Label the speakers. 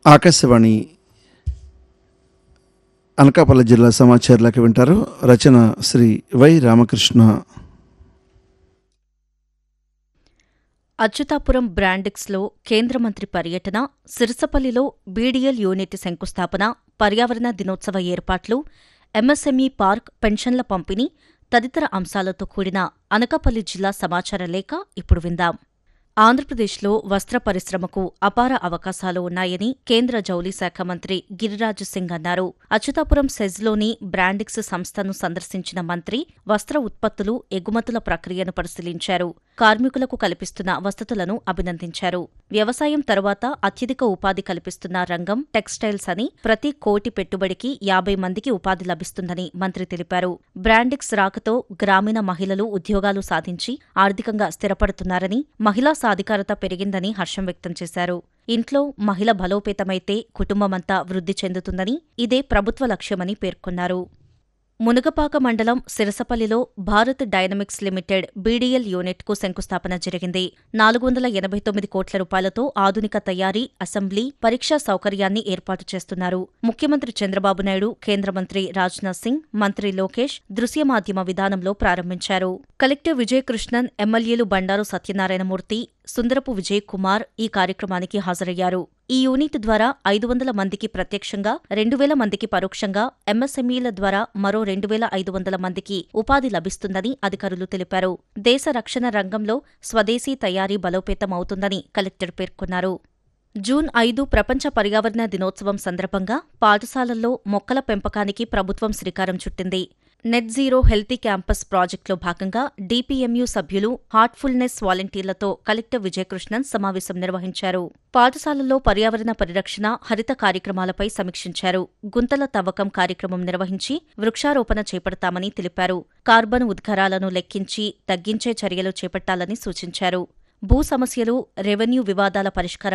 Speaker 1: ఆకాశవాణి అనకాపల్లి జిల్లా సమాచారాలకి వింటారు రచన శ్రీ వై రామకృష్ణ
Speaker 2: అచ్యుతాపురం బ్రాండిక్స్లో కేంద్ర మంత్రి పర్యటన సిరసపల్లిలో బీడీఎల్ యూనిట్ శంకుస్థాపన పర్యావరణ దినోత్సవ ఏర్పాట్లు ఎంఎస్ఎంఈ పార్క్ పెన్షన్ల పంపిణీ తదితర అంశాలతో కూడిన అనకాపల్లి జిల్లా సమాచార లేఖ ఇప్పుడు విందాం ఆంధ్రప్రదేశ్లో వస్త్ర పరిశ్రమకు అపార అవకాశాలు ఉన్నాయని కేంద్ర జౌళి శాఖ మంత్రి గిరిరాజు సింగ్ అన్నారు అచ్యుతాపురం సెజ్లోని బ్రాండిక్స్ సంస్థను సందర్శించిన మంత్రి వస్త్ర ఉత్పత్తులు ఎగుమతుల ప్రక్రియను పరిశీలించారు కార్మికులకు కల్పిస్తున్న వసతులను అభినందించారు వ్యవసాయం తరువాత అత్యధిక ఉపాధి కల్పిస్తున్న రంగం టెక్స్టైల్స్ అని ప్రతి కోటి పెట్టుబడికి యాభై మందికి ఉపాధి లభిస్తుందని మంత్రి తెలిపారు బ్రాండిక్స్ రాకతో గ్రామీణ మహిళలు ఉద్యోగాలు సాధించి ఆర్థికంగా స్థిరపడుతున్నారని మహిళా సాధికారత పెరిగిందని హర్షం వ్యక్తం చేశారు ఇంట్లో మహిళ బలోపేతమైతే కుటుంబమంతా వృద్ధి చెందుతుందని ఇదే ప్రభుత్వ లక్ష్యమని పేర్కొన్నారు మునగపాక మండలం సిరసపల్లిలో భారత్ డైనమిక్స్ లిమిటెడ్ బీడీఎల్ యూనిట్కు శంకుస్థాపన జరిగింది నాలుగు వందల ఎనభై తొమ్మిది కోట్ల రూపాయలతో ఆధునిక తయారీ అసెంబ్లీ పరీక్షా సౌకర్యాన్ని ఏర్పాటు చేస్తున్నారు ముఖ్యమంత్రి చంద్రబాబు నాయుడు కేంద్ర మంత్రి రాజ్నాథ్ సింగ్ మంత్రి లోకేష్ దృశ్య మాధ్యమ విధానంలో ప్రారంభించారు కలెక్టర్ విజయకృష్ణన్ ఎమ్మెల్యేలు బండారు సత్యనారాయణమూర్తి సుందరపు విజయ్ కుమార్ ఈ కార్యక్రమానికి హాజరయ్యారు ఈ యూనిట్ ద్వారా ఐదు వందల మందికి ప్రత్యక్షంగా రెండు వేల మందికి పరోక్షంగా ఎంఎస్ఎంఈల ద్వారా మరో రెండు వేల ఐదు వందల మందికి ఉపాధి లభిస్తుందని అధికారులు తెలిపారు దేశ రక్షణ రంగంలో స్వదేశీ తయారీ బలోపేతం అవుతుందని కలెక్టర్ పేర్కొన్నారు జూన్ ఐదు ప్రపంచ పర్యావరణ దినోత్సవం సందర్భంగా పాఠశాలల్లో మొక్కల పెంపకానికి ప్రభుత్వం శ్రీకారం చుట్టింది నెట్ జీరో హెల్తీ క్యాంపస్ ప్రాజెక్టులో భాగంగా డీపీఎంయూ సభ్యులు హార్ట్ఫుల్నెస్ వాలంటీర్లతో కలెక్టర్ విజయకృష్ణన్ సమావేశం నిర్వహించారు పాఠశాలల్లో పర్యావరణ పరిరక్షణ హరిత కార్యక్రమాలపై సమీక్షించారు గుంతల తవ్వకం కార్యక్రమం నిర్వహించి వృక్షారోపణ చేపడతామని తెలిపారు కార్బన్ ఉద్గారాలను లెక్కించి తగ్గించే చర్యలు చేపట్టాలని సూచించారు భూ సమస్యలు రెవెన్యూ వివాదాల పరిష్కారం